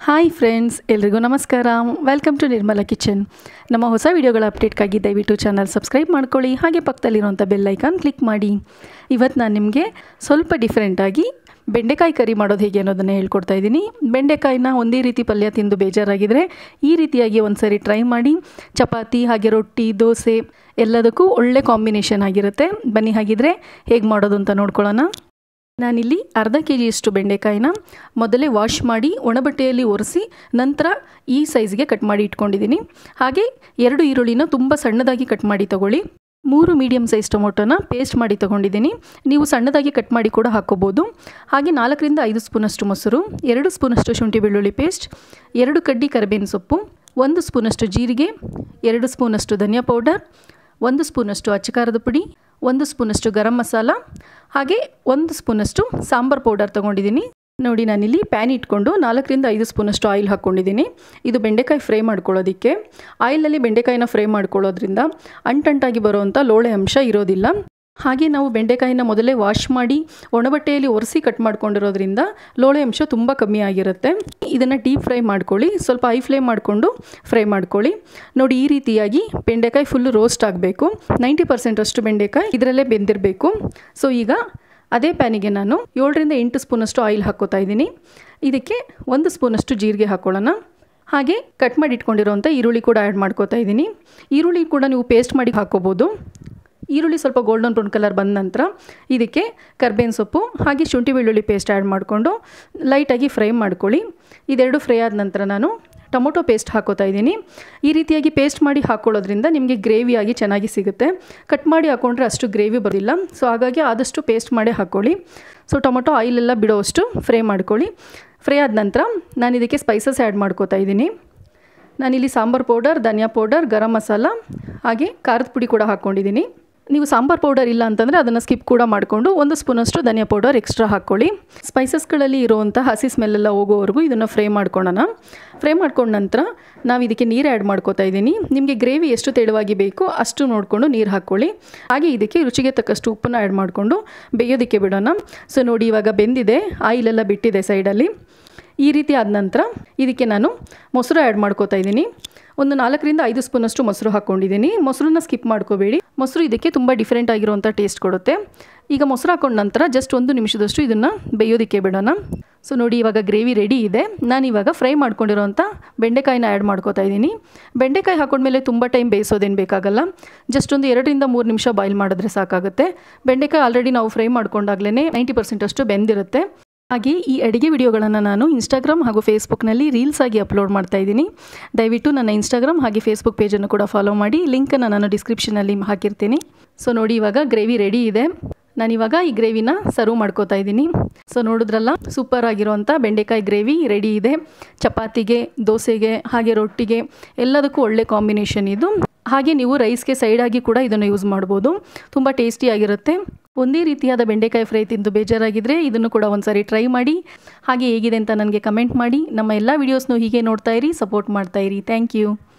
hi friends ಎಲ್ರಿಗೂ ನಮಸ್ಕಾರ welcome to Nirmala kitchen ನಮ್ಮ ಹೊಸ ವಿಡಿಯೋಗಳ ಅಪ್ಡೇಟ್ಗಾಗಿ ದಯವಿಟ್ಟು ಚಾನಲ್ ಸಬ್ಸ್ಕ್ರೈಬ್ ಮಾಡ್ಕೊಳ್ಳಿ ಹಾಗೆ ಪಕ್ಕದಲ್ಲಿರುವಂಥ ಬೆಲ್ ಐಕಾನ್ ಕ್ಲಿಕ್ ಮಾಡಿ ಇವತ್ತು ನಾನು ನಿಮಗೆ ಸ್ವಲ್ಪ ಡಿಫ್ರೆಂಟಾಗಿ ಬೆಂಡೆಕಾಯಿ ಕರಿ ಮಾಡೋದು ಹೇಗೆ ಅನ್ನೋದನ್ನು ಹೇಳ್ಕೊಡ್ತಾ ಇದ್ದೀನಿ ಬೆಂಡೆಕಾಯಿನ ಒಂದೇ ರೀತಿ ಪಲ್ಯ ತಿಂದು ಬೇಜಾರಾಗಿದ್ದರೆ ಈ ರೀತಿಯಾಗಿ ಒಂದು ಸರಿ ಟ್ರೈ ಮಾಡಿ ಚಪಾತಿ ಹಾಗೆ ರೊಟ್ಟಿ ದೋಸೆ ಎಲ್ಲದಕ್ಕೂ ಒಳ್ಳೆ ಕಾಂಬಿನೇಷನ್ ಆಗಿರುತ್ತೆ ಬನ್ನಿ ಹಾಗಿದ್ರೆ ಹೇಗೆ ಮಾಡೋದು ಅಂತ ನೋಡ್ಕೊಳ್ಳೋಣ ನಾನಿಲ್ಲಿ ಅರ್ಧ ಕೆ ಜಿಯಷ್ಟು ಬೆಂಡೆಕಾಯಿನ ಮೊದಲೇ ವಾಶ್ ಮಾಡಿ ಒಣಬಟ್ಟೆಯಲ್ಲಿ ಒರೆಸಿ ನಂತರ ಈ ಸೈಜ್ಗೆ ಕಟ್ ಮಾಡಿ ಇಟ್ಕೊಂಡಿದ್ದೀನಿ ಹಾಗೆ ಎರಡು ಈರುಳ್ಳಿನ ತುಂಬ ಸಣ್ಣದಾಗಿ ಕಟ್ ಮಾಡಿ ತಗೊಳ್ಳಿ ಮೂರು ಮೀಡಿಯಮ್ ಸೈಜ್ ಟೊಮೊಟೊನ ಪೇಸ್ಟ್ ಮಾಡಿ ತೊಗೊಂಡಿದ್ದೀನಿ ನೀವು ಸಣ್ಣದಾಗಿ ಕಟ್ ಮಾಡಿ ಕೂಡ ಹಾಕ್ಕೋಬೋದು ಹಾಗೆ ನಾಲ್ಕರಿಂದ ಐದು ಸ್ಪೂನಷ್ಟು ಮೊಸರು ಎರಡು ಸ್ಪೂನಷ್ಟು ಶುಂಠಿ ಬೆಳ್ಳುಳ್ಳಿ ಪೇಸ್ಟ್ ಎರಡು ಕಡ್ಡಿ ಕರಿಬೇವಿನ ಸೊಪ್ಪು ಒಂದು ಸ್ಪೂನಷ್ಟು ಜೀರಿಗೆ ಎರಡು ಸ್ಪೂನಷ್ಟು ಧನಿಯಾ ಪೌಡರ್ ಒಂದು ಸ್ಪೂನಷ್ಟು ಅಚ್ಚಕಾರದ ಪುಡಿ ಒಂದು ಸ್ಪೂನಷ್ಟು ಗರಂ ಮಸಾಲ ಹಾಗೆ ಒಂದು ಸ್ಪೂನಷ್ಟು ಸಾಂಬಾರ್ ಪೌಡರ್ ತೊಗೊಂಡಿದ್ದೀನಿ ನೋಡಿ ನಾನಿಲ್ಲಿ ಪ್ಯಾನ್ ಇಟ್ಕೊಂಡು ನಾಲ್ಕರಿಂದ ಐದು ಸ್ಪೂನಷ್ಟು ಆಯಿಲ್ ಹಾಕ್ಕೊಂಡಿದ್ದೀನಿ ಇದು ಬೆಂಡೆಕಾಯಿ ಫ್ರೈ ಮಾಡ್ಕೊಳ್ಳೋದಕ್ಕೆ ಆಯಿಲಲ್ಲಿ ಬೆಂಡೆಕಾಯಿನ ಫ್ರೈ ಮಾಡ್ಕೊಳ್ಳೋದ್ರಿಂದ ಅಂಟಂಟಾಗಿ ಬರುವಂಥ ಲೋಳೆ ಅಂಶ ಇರೋದಿಲ್ಲ ಹಾಗೆ ನಾವು ಬೆಂಡೆಕಾಯಿನ ಮೊದಲೇ ವಾಶ್ ಮಾಡಿ ಒಣಬಟ್ಟೆಯಲ್ಲಿ ಒರೆಸಿ ಕಟ್ ಮಾಡ್ಕೊಂಡಿರೋದ್ರಿಂದ ಲೋಳೆ ಅಂಶ ತುಂಬ ಕಮ್ಮಿ ಆಗಿರುತ್ತೆ ಇದನ್ನು ಡೀಪ್ ಫ್ರೈ ಮಾಡ್ಕೊಳ್ಳಿ ಸ್ವಲ್ಪ ಐ ಫ್ಲೇಮ್ ಮಾಡಿಕೊಂಡು ಫ್ರೈ ಮಾಡ್ಕೊಳ್ಳಿ ನೋಡಿ ಈ ರೀತಿಯಾಗಿ ಬೆಂಡೆಕಾಯಿ ಫುಲ್ಲು ರೋಸ್ಟ್ ಆಗಬೇಕು ನೈಂಟಿ ಪರ್ಸೆಂಟ್ ಅಷ್ಟು ಬೆಂಡೆಕಾಯಿ ಇದರಲ್ಲೇ ಬೆಂದಿರಬೇಕು ಸೊ ಈಗ ಅದೇ ಪ್ಯಾನಿಗೆ ನಾನು ಏಳರಿಂದ ಎಂಟು ಸ್ಪೂನಷ್ಟು ಆಯಿಲ್ ಹಾಕ್ಕೋತಾ ಇದ್ದೀನಿ ಇದಕ್ಕೆ ಒಂದು ಸ್ಪೂನಷ್ಟು ಜೀರಿಗೆ ಹಾಕ್ಕೊಳ್ಳೋಣ ಹಾಗೆ ಕಟ್ ಮಾಡಿ ಇಟ್ಕೊಂಡಿರೋಂಥ ಈರುಳ್ಳಿ ಕೂಡ ಆ್ಯಡ್ ಮಾಡ್ಕೋತಾ ಇದ್ದೀನಿ ಈರುಳ್ಳಿ ಕೂಡ ನೀವು ಪೇಸ್ಟ್ ಮಾಡಿ ಹಾಕ್ಕೋಬೋದು ಈರುಳ್ಳಿ ಸ್ವಲ್ಪ ಗೋಲ್ಡನ್ ಬ್ರೌನ್ ಕಲರ್ ಬಂದ ನಂತರ ಇದಕ್ಕೆ ಕರ್ಬೇವಿನ ಸೊಪ್ಪು ಹಾಗೆ ಶುಂಠಿ ಬೆಳ್ಳುಳ್ಳಿ ಪೇಸ್ಟ್ ಆ್ಯಡ್ ಮಾಡಿಕೊಂಡು ಲೈಟಾಗಿ ಫ್ರೈ ಮಾಡ್ಕೊಳ್ಳಿ ಇದೆರಡು ಫ್ರೈ ಆದ ನಂತರ ನಾನು ಟೊಮೊಟೊ ಪೇಸ್ಟ್ ಹಾಕೋತಾ ಇದ್ದೀನಿ ಈ ರೀತಿಯಾಗಿ ಪೇಸ್ಟ್ ಮಾಡಿ ಹಾಕ್ಕೊಳ್ಳೋದ್ರಿಂದ ನಿಮಗೆ ಗ್ರೇವಿಯಾಗಿ ಚೆನ್ನಾಗಿ ಸಿಗುತ್ತೆ ಕಟ್ ಮಾಡಿ ಹಾಕ್ಕೊಂಡ್ರೆ ಅಷ್ಟು ಗ್ರೇವಿ ಬರೋದಿಲ್ಲ ಸೊ ಹಾಗಾಗಿ ಆದಷ್ಟು ಪೇಸ್ಟ್ ಮಾಡೇ ಹಾಕ್ಕೊಳ್ಳಿ ಸೊ ಟೊಮೊಟೊ ಆಯಿಲೆಲ್ಲ ಬಿಡೋವಷ್ಟು ಫ್ರೈ ಮಾಡ್ಕೊಳ್ಳಿ ಫ್ರೈ ಆದ ನಂತರ ನಾನು ಇದಕ್ಕೆ ಸ್ಪೈಸಸ್ ಆ್ಯಡ್ ಮಾಡ್ಕೋತಾ ಇದ್ದೀನಿ ನಾನಿಲ್ಲಿ ಸಾಂಬಾರು ಪೌಡರ್ ಧನಿಯಾ ಪೌಡರ್ ಗರಂ ಮಸಾಲ ಹಾಗೆ ಖಾರದ ಪುಡಿ ಕೂಡ ಹಾಕ್ಕೊಂಡಿದ್ದೀನಿ ನೀವು ಸಾಂಬಾರ್ ಪೌಡರ್ ಇಲ್ಲ ಅಂತಂದರೆ ಅದನ್ನು ಸ್ಕಿಪ್ ಕೂಡ ಮಾಡಿಕೊಂಡು ಒಂದು ಸ್ಪೂನಷ್ಟು ಧನಿಯಾ ಪೌಡರ್ ಎಕ್ಸ್ಟ್ರಾ ಹಾಕ್ಕೊಳ್ಳಿ ಸ್ಪೈಸಸ್ಗಳಲ್ಲಿ ಇರುವಂಥ ಹಸಿ ಸ್ಮೆಲ್ಲೆಲ್ಲ ಹೋಗೋವರೆಗೂ ಇದನ್ನು ಫ್ರೈ ಮಾಡ್ಕೊಳ್ಳೋಣ ಫ್ರೈ ಮಾಡ್ಕೊಂಡ ನಂತರ ನಾವು ಇದಕ್ಕೆ ನೀರು ಆ್ಯಡ್ ಮಾಡ್ಕೋತಾ ಇದ್ದೀನಿ ನಿಮಗೆ ಗ್ರೇವಿ ಎಷ್ಟು ತೆಳುವಾಗಿ ಬೇಕೋ ಅಷ್ಟು ನೋಡಿಕೊಂಡು ನೀರು ಹಾಕ್ಕೊಳ್ಳಿ ಹಾಗೆ ಇದಕ್ಕೆ ರುಚಿಗೆ ತಕ್ಕಷ್ಟು ಉಪ್ಪನ್ನು ಆ್ಯಡ್ ಮಾಡಿಕೊಂಡು ಬೇಯೋದಕ್ಕೆ ಬಿಡೋಣ ಸೊ ನೋಡಿ ಇವಾಗ ಬೆಂದಿದೆ ಆಯಿಲೆಲ್ಲ ಬಿಟ್ಟಿದೆ ಸೈಡಲ್ಲಿ ಈ ರೀತಿ ಆದ ನಂತರ ಇದಕ್ಕೆ ನಾನು ಮೊಸರು ಆ್ಯಡ್ ಮಾಡ್ಕೋತಾ ಇದ್ದೀನಿ ಒಂದು ನಾಲ್ಕರಿಂದ ಐದು ಸ್ಪೂನಷ್ಟು ಮೊಸರು ಹಾಕ್ಕೊಂಡಿದ್ದೀನಿ ಮೊಸರನ್ನ ಸ್ಕಿಪ್ ಮಾಡ್ಕೋಬೇಡಿ ಮೊಸರು ಇದಕ್ಕೆ ತುಂಬ ಡಿಫ್ರೆಂಟ್ ಆಗಿರುವಂಥ ಟೇಸ್ಟ್ ಕೊಡುತ್ತೆ ಈಗ ಮೊಸರು ಹಾಕೊಂಡ ನಂತರ ಜಸ್ಟ್ ಒಂದು ನಿಮಿಷದಷ್ಟು ಇದನ್ನು ಬೇಯೋದಕ್ಕೆ ಬಿಡೋಣ ಸೊ ನೋಡಿ ಇವಾಗ ಗ್ರೇವಿ ರೆಡಿ ಇದೆ ನಾನು ಇವಾಗ ಫ್ರೈ ಮಾಡ್ಕೊಂಡಿರೋಂಥ ಬೆಂಡೆಕಾಯಿನ ಆ್ಯಡ್ ಮಾಡ್ಕೋತಾ ಇದ್ದೀನಿ ಬೆಂಡೆಕಾಯಿ ಹಾಕೊಂಡ್ಮೇಲೆ ತುಂಬ ಟೈಮ್ ಬೇಯಿಸೋದೇನು ಬೇಕಾಗಲ್ಲ ಜಸ್ಟ್ ಒಂದು ಎರಡರಿಂದ ಮೂರು ನಿಮಿಷ ಬಾಯ್ಲ್ ಮಾಡಿದ್ರೆ ಸಾಕಾಗುತ್ತೆ ಬೆಂಡೆಕಾಯಿ ಆಲ್ರೆಡಿ ನಾವು ಫ್ರೈ ಮಾಡ್ಕೊಂಡಾಗ್ಲೇ ನೈಂಟಿ ಪರ್ಸೆಂಟ್ ಅಷ್ಟು ಬೆಂದಿರುತ್ತೆ ಹಾಗೆ ಈ ಅಡುಗೆ ವಿಡಿಯೋಗಳನ್ನು ನಾನು ಇನ್ಸ್ಟಾಗ್ರಾಮ್ ಹಾಗೂ ಫೇಸ್ಬುಕ್ನಲ್ಲಿ ರೀಲ್ಸ್ ಆಗಿ ಅಪ್ಲೋಡ್ ಮಾಡ್ತಾ ಇದ್ದೀನಿ ದಯವಿಟ್ಟು ನನ್ನ ಇನ್ಸ್ಟಾಗ್ರಾಮ್ ಹಾಗೆ ಫೇಸ್ಬುಕ್ ಪೇಜನ್ನು ಕೂಡ ಫಾಲೋ ಮಾಡಿ ಲಿಂಕನ್ನು ನಾನು ಡಿಸ್ಕ್ರಿಪ್ಷನಲ್ಲಿ ಹಾಕಿರ್ತೀನಿ ಸೊ ನೋಡಿ ಇವಾಗ ಗ್ರೇವಿ ರೆಡಿ ಇದೆ ನಾನಿವಾಗ ಈ ಗ್ರೇವಿನ ಸರ್ವ್ ಮಾಡ್ಕೋತಾ ಇದ್ದೀನಿ ಸೊ ನೋಡಿದ್ರಲ್ಲ ಸೂಪರ್ ಆಗಿರೋಂಥ ಬೆಂಡೆಕಾಯಿ ಗ್ರೇವಿ ರೆಡಿ ಇದೆ ಚಪಾತಿಗೆ ದೋಸೆಗೆ ಹಾಗೆ ರೊಟ್ಟಿಗೆ ಎಲ್ಲದಕ್ಕೂ ಒಳ್ಳೆ ಕಾಂಬಿನೇಷನ್ ಇದು ಹಾಗೆ ನೀವು ರೈಸ್ಗೆ ಸೈಡಾಗಿ ಕೂಡ ಇದನ್ನು ಯೂಸ್ ಮಾಡ್ಬೋದು ತುಂಬ ಟೇಸ್ಟಿಯಾಗಿರುತ್ತೆ ಒಂದೇ ರೀತಿಯಾದ ಬೆಂಡೆಕಾಯಿ ಫ್ರೈ ತಿಂದು ಬೇಜಾರಾಗಿದ್ದರೆ ಇದನ್ನು ಕೂಡ ಒಂದು ಸಾರಿ ಟ್ರೈ ಮಾಡಿ ಹಾಗೆ ಹೇಗಿದೆ ಅಂತ ನನಗೆ ಕಮೆಂಟ್ ಮಾಡಿ ನಮ್ಮ ಎಲ್ಲ ವೀಡಿಯೋಸ್ನು ಹೀಗೆ ನೋಡ್ತಾ ಇರಿ ಸಪೋರ್ಟ್ ಮಾಡ್ತಾ ಇರಿ ಥ್ಯಾಂಕ್ ಯು